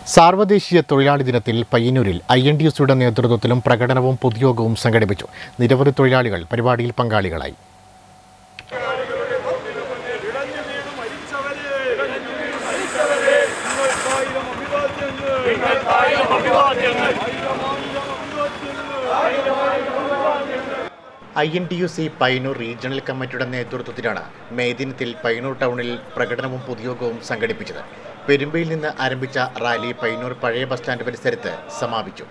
സാർവദേശീയ തൊഴിലാളി ദിനത്തിൽ പയ്യന്നൂരിൽ ഐ എൻ ടി യു സിയുടെ നേതൃത്വത്തിലും പ്രകടനവും പൊതുയോഗവും സംഘടിപ്പിച്ചു നിരവധി തൊഴിലാളികൾ പരിപാടിയിൽ പങ്കാളികളായി I N T U C Payyanur regional കമ്മിറ്റിയുടെ നേതൃത്വത്തിലാണ് മെയ് ദിനത്തിൽ പയ്യന്നൂർ ടൗണിൽ പ്രകടനവും പൊതുയോഗവും സംഘടിപ്പിച്ചത് പെരുമ്പയിൽ നിന്ന് ആരംഭിച്ച റാലി പയ്യന്നൂർ പഴയ ബസ് സ്റ്റാൻഡ് പരിസരത്ത് സമാപിച്ചു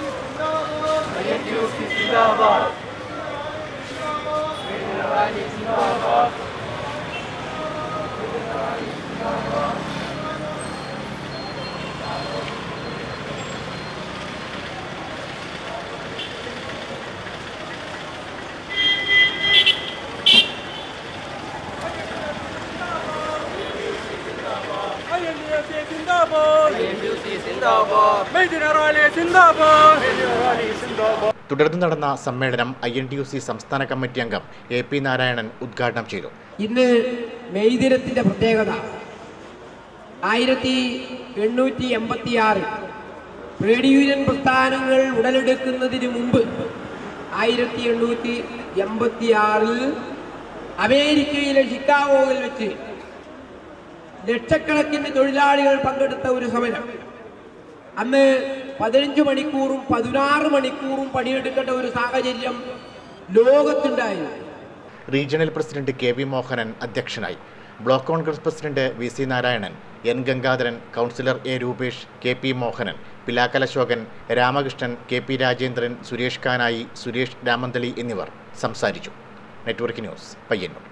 INDC സിന്ദാബാദ് മെയ്ദിന റാലി സിന്ദാബാദ് തുടർന്ന് നടന്ന സമ്മേളനം I N T U C സംസ്ഥാന കമ്മിറ്റി അംഗം എ പി നാരായണൻ ഉദ്ഘാടനം ചെയ്തു ഇന്ന് മെയ് ദിനത്തിന്റെ പ്രത്യേകത ആയിരത്തി എണ്ണൂറ്റി എൺപത്തി ആറിൽ ട്രേഡ് യൂണിയൻ പ്രസ്ഥാനങ്ങൾ ഉടലെടുക്കുന്നതിന് മുമ്പ് ആയിരത്തി എണ്ണൂറ്റി എൺപത്തി ആറിൽ അമേരിക്കയിലെ ഷിക്കാഗോയിൽ വെച്ച് ലക്ഷക്കണക്കിന് തൊഴിലാളികൾ പങ്കെടുത്ത ഒരു സമരം അന്ന് പതിനഞ്ച് മണിക്കൂറും പതിനാറ് മണിക്കൂറും പണിയെടുക്കേണ്ട ഒരു സാഹചര്യം ലോകത്തുണ്ടായിരുന്നു regional president K V Mohanan അധ്യക്ഷനായി block Congress president V C Narayanan N Gangadharan councillor A Rupesh K P Mohanan Pilakkal Ashokan Ramakrishnan K P Rajendran Suresh Kanayi Suresh Ramanthali എന്നിവർ സംസാരിച്ചു നെറ്റ്വർക്ക് ന്യൂസ് പയ്യന്നൂർ